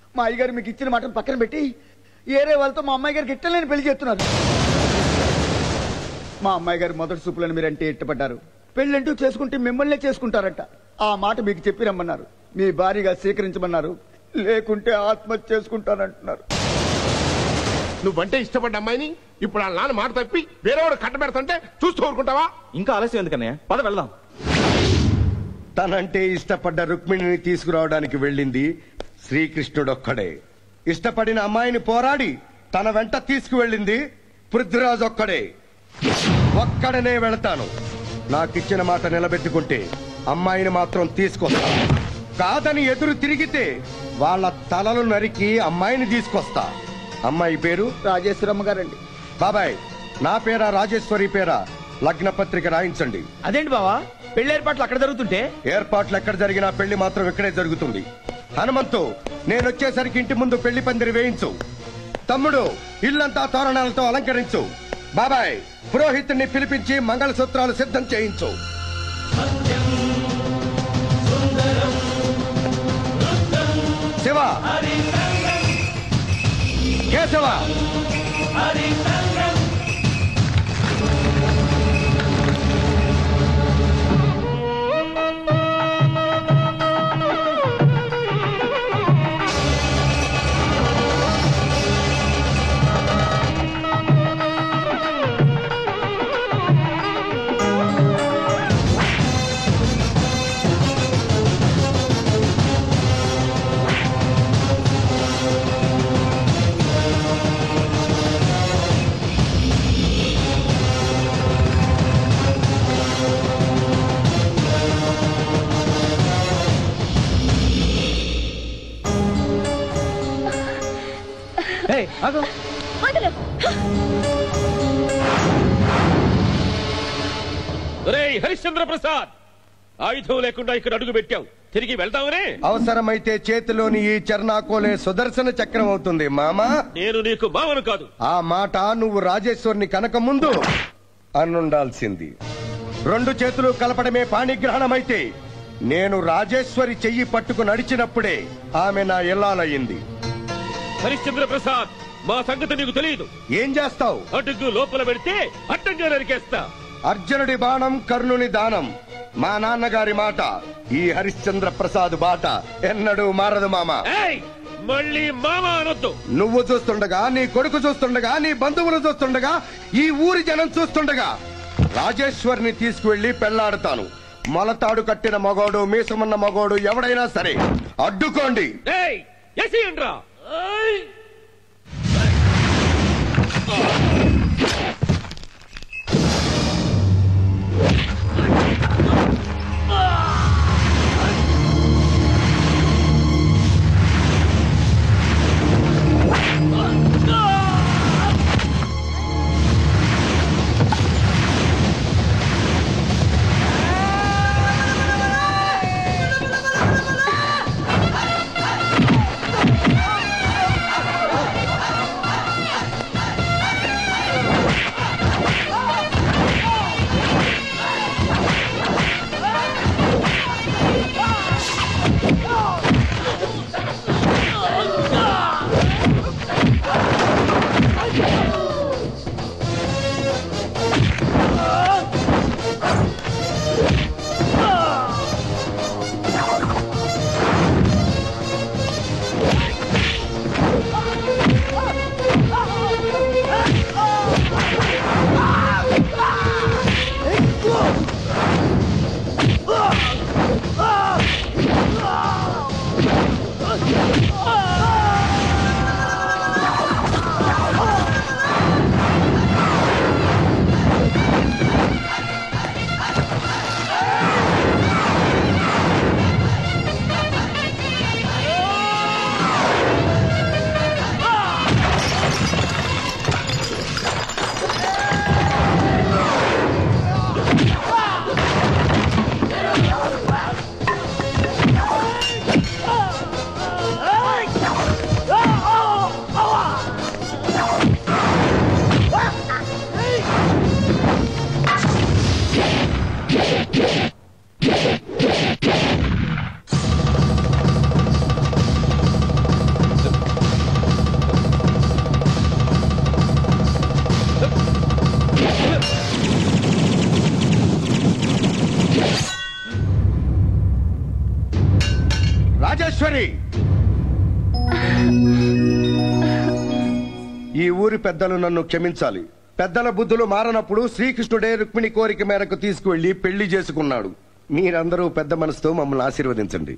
మా అయ్యగారు మీకు ఇచ్చిన మాటను పక్కన పెట్టి ఏరే వాళ్ళతో మా అమ్మాయి గారికి ఇట్టలేని పెళ్లి చేస్తున్నారు మా అమ్మాయి గారు మొదటి చూపులను మీరంటే ఇష్టపడ్డారు పెళ్ళంటూ చేసుకుంటే మిమ్మల్నే చేసుకుంటారట ఆ మాట మీకు చెప్పి రమ్మన్నారు మీ భార్యగా స్వీకరించమన్నారు లేకుంటే ఆత్మహత్య చేసుకుంటానంటున్నారు నువ్వంటే ఇష్టపడ్డ అమ్మాయిని ఇప్పుడు ఆ నాన్న మాట తప్పి వేరేవాడు కట్టబెడతంటే చూస్తూ ఊరుకుంటావా ఇంకా ఆలస్యం ఎందుకన్నయ్య పద వెళ్దాం తనంటే ఇష్టపడ్డ రుక్మిణిని తీసుకురావడానికి వెళ్ళింది శ్రీకృష్ణుడొక్కడే ఇష్టపడిన అమ్మాయిని పోరాడి తన వెంట తీసుకువెళ్ళింది పృథ్వీరాజ్ ఒక్కడే ఒక్కడనే వెళతాను నాకిచ్చిన మాట నిలబెట్టుకుంటే అమ్మాయిని మాత్రం తీసుకొస్తా కాదని ఎదురు తిరిగితే వాళ్ళ తలలు నరికి అమ్మాయిని తీసుకొస్తా అమ్మాయి పేరు రాజేశ్వరమ్మ గారండి బాబాయ్ నా పేరా రాజేశ్వరి పేరా లగ్న పత్రిక రాయించండి అదేంటి బావా పెళ్లి ఏర్పాట్లు అక్కడ జరుగుతుంటే ఏర్పాట్లు ఎక్కడ జరిగినా పెళ్లి మాత్రం ఇక్కడే జరుగుతుంది హనుమంతు నేను వచ్చేసరికి ఇంటి ముందు పెళ్లి పందిరి వేయించు తమ్ముడు ఇల్లంతా తోరణాలతో అలంకరించు బాబాయ్ పురోహితుడిని పిలిపించి మంగళసూత్రాలు సిద్ధం చేయించు శివ కేశవ ఆగు వదలు రేయ్ హరిశ్చంద్ర ప్రసాద్ ఆయుధం లేకుండా ఇక్కడ అడుగు పెట్టావు తిరిగి వెళ్దామనే అవసరమైతే చేతిలోని ఈ చర్నాకోలే సుదర్శన చక్రం అవుతుంది మామా నేను నీకు మామను కాదు ఆ మాట నువ్వు రాజేశ్వరిని కనక ముందు అనుండాల్సింది రెండు చేతులు కలపడమే పాణిగ్రహణమైతే నేను రాజేశ్వరి చెయ్యి పట్టుకు నడిచినప్పుడే ఆమె నా ఇల్లాలయ్యింది హరిశ్చంద్ర ప్రసాద్ మా సంగతి నీకు తెలియదు ఏం చేస్తావు అడుగు లోపల పెడితే అడ్డంగా నరికేస్తా అర్జునుడి బాణం కర్ణుని దానం మా నాన్నగారి మాట ఈ హరిశ్చంద్ర ప్రసాద్ బాట ఎన్నడూ మారదు మామ ఏయ్ మళ్ళీ మామ అనొద్దు నువ్వు చూస్తుండగా నీ కొడుకు చూస్తుండగా నీ బంధువులు చూస్తుండగా ఈ ఊరి జనం చూస్తుండగా రాజేశ్వరిని తీసుకువెళ్లి పెళ్లాడతాను మొలతాడు కట్టిన మగోడు మీసమున్న మగోడు ఎవడైనా సరే అడ్డుకోండి ఏయ్ ఎసియండ్రా ఏయ్ ఈ ఊరి పెద్దలు నన్ను క్షమించాలి పెద్దల బుద్ధులు మారనప్పుడు శ్రీకృష్ణుడే రుక్మిణి కోరిక మేరకు తీసుకువెళ్లి పెళ్లి చేసుకున్నాడు మీరందరూ పెద్ద మనసుతో మమ్మల్ని ఆశీర్వదించండి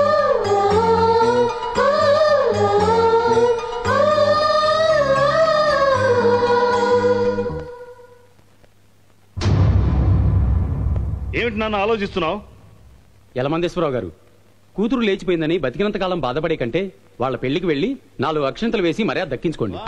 ఏమిటి నాన్న ఆలోచిస్తున్నావు యలమందేశ్వరరావు గారు కూతురు లేచిపోయిందని బతికినంతకాలం బాధపడే కంటే వాళ్ళ పెళ్లికి వెళ్ళి నాలుగు అక్షంతలు వేసి మర్యాద దక్కించుకోండి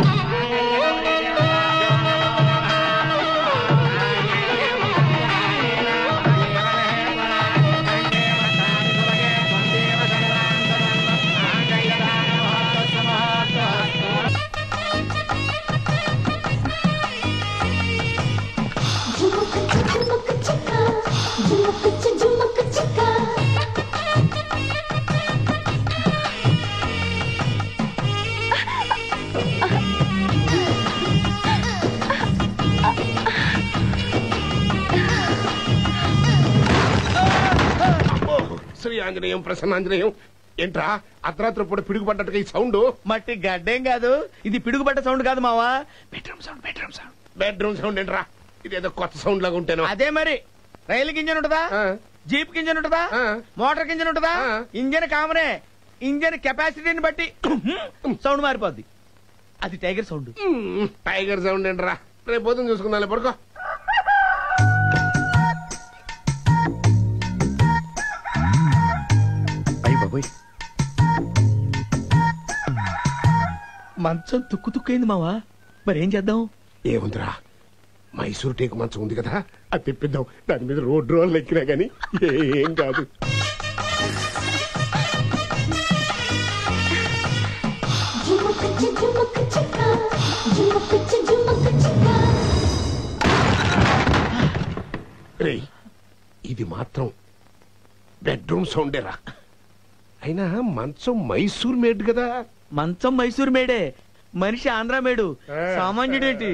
झुमक झुमक चिका झुमक झुमक चिका అమ్మో, శ్రీ ఆంజనేయం ప్రసన్నాంజనేయం ఏంట్రా అర్ధరాత్రి పూట పిడుగుపడ్డట్టుగా ఈ సౌండ్ మట్టి గడ్డేం కాదు ఇది పిడుగుపడ్డ సౌండ్ కాదు మావా bedroom sound bedroom sound bedroom sound ఏంట్రా ఇదేదో కొత్త సౌండ్ లాగా ఉంటాను అదే మరి రైలు ఇంజన్ ఉంటదా ఆ. జీప్ ఇంజన్ ఉంటదా ఆ. మోటార్ ఇంజన్ ఉంటదా ఆ. ఇంజన్ కామనే ఇంజన్ కెపాసిటీని బట్టి సౌండ్ మారిపోద్ది అది టైగర్ సౌండ్ టైగర్ సౌండ్ ఏంట్రా రేపు పొద్దున చూసుకుందాం పడుకో అయ్యి బాబోయ్ మంచం తుక్కు తుక్కైంది మావా మరి ఏం చేద్దాం ఏముందిరా మైసూర్ టేకు మంచం ఉంది కదా అది తెప్పిద్దాం దాని మీద రోడ్ రోల్ ఎక్కినా గానీ ఏం కాదు झुमक झुमक चिका झुमक झुमक चिका రే ఇది మాత్రం బెడ్రూమ్ సౌండేరా అయినా మంచం మైసూర్ మేడ్ కదా మంచం మైసూర్ మేడే మనిషి ఆంధ్ర మేడు సామాన్యుడేంటి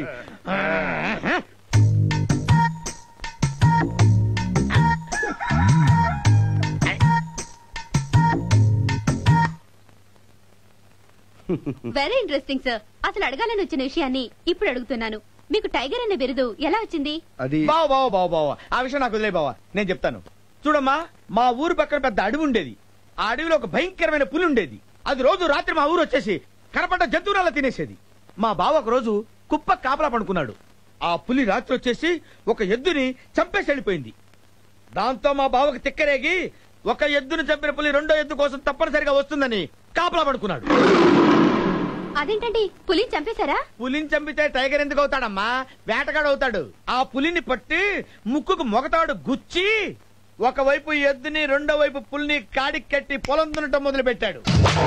వెరీ ఇంట్రెస్టింగ్ సార్ అసలు అడగాలని వచ్చిన విషయాన్ని ఇప్పుడు అడుగుతున్నాను మీకు టైగర్ అనే బిరుదు ఎలా వచ్చింది అది బావ బావ బావ బావ ఆ విషయం నాకు వదిలే బావ నేను చెప్తాను చూడమ్మా మా ఊరు పక్కన పెద్ద అడవి ఉండేది ఆ అడవిలో ఒక భయంకరమైన పులి ఉండేది అది రోజు రాత్రి మా ఊరు వచ్చేసి కనపడ్డ జంతువునాల తినేసేది మా బావ ఒక రోజు కుప్ప కాపలా పడుకున్నాడు ఆ పులి రాత్రి వచ్చేసి ఒక ఎద్దుని చంపేసి వెళ్ళిపోయింది దాంతో మా బావకు తిక్కరేగి ఒక ఎద్దును చంపిన పులి రెండో ఎద్దు కోసం తప్పనిసరిగా వస్తుందని కాపలా పడుకున్నాడు అదేంటండి పులిని చంపేశారా పులిని చంపితే టైగర్ ఎందుకు అవుతాడమ్మా వేటగాడు అవుతాడు ఆ పులిని పట్టి ముక్కుకు మొగతాడు గుచ్చి ఒకవైపు ఎద్దుని రెండో వైపు పులిని కాడికి కట్టి పొలం దున్నటం మొదలు పెట్టాడు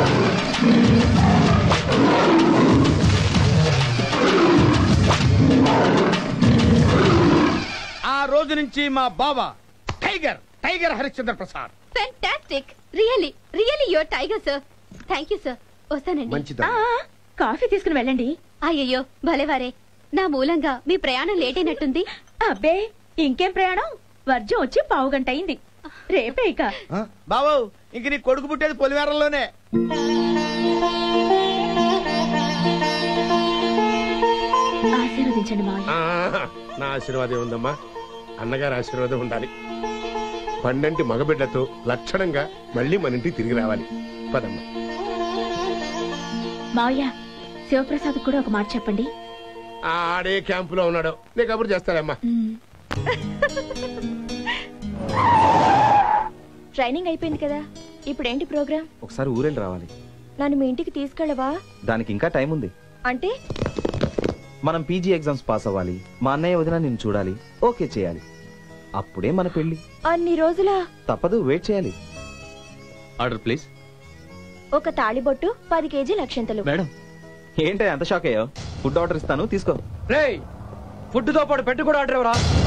ఆ రోజు నుంచి మా బావ tiger tiger Harishchandra Prasad fantastic really really your tiger sir thank you sir వస్తానండి మంచిదా కాఫీ తీసుకుని వెళ్ళండి అయ్యయ్యో భలేవారే నా మూలంగా మీ ప్రయాణం లేట్ అయినట్టుంది అబ్బే ఇంకేం ప్రయాణం వర్జం వచ్చి పావు గంట అయింది రేపే ఇక బాబు ఇంక నీ కొడుకు పుట్టేది పొలిమేరల్లోనే ఆశీర్వదించండి మావయ్య ఆ, నా ఆశీర్వాదం ఉందమ్మా అన్నగారి ఆశీర్వాదం ఉండాలి పండంటి మగబిడ్డతో లక్షణంగా మళ్ళీ మన ఇంటికి తిరిగి రావాలి పదమ్మా మావయ్య శివప్రసాద్ కూడా ఒక మాట చెప్పండి ఆడే క్యాంపులో ఉన్నాడు నీ కబురు చేస్తాడమ్మా ట్రైనింగ్ అయిపోయింది కదా ఇప్పుడు ఏంటి ప్రోగ్రామ్ ఒకసారి ఊరెళ్ళి రావాలి నన్ను మీ ఇంటికి తీసుకెళ్ళవా దానికి ఇంకా టైం ఉంది అంటే మనం పీజీ ఎగ్జామ్స్ పాస్ అవ్వాలి మా అన్నయ్య వదిన నిన్ను చూడాలి ఓకే చేయాలి అప్పుడే మన పెళ్లి అన్ని రోజుల తప్పదు వెయిట్ చేయాలి ఆర్డర్ ప్లీజ్ ఒక తాళిబొట్టు పది కేజీ లక్షంతలు మేడం ఏంటి అంత షాక్ అయ్యో ఫుడ్ ఆర్డర్ ఇస్తాను తీసుకో రే ఫుడ్ తో పాటు పెట్టు కూడా ఆర్డర్ ఎవరా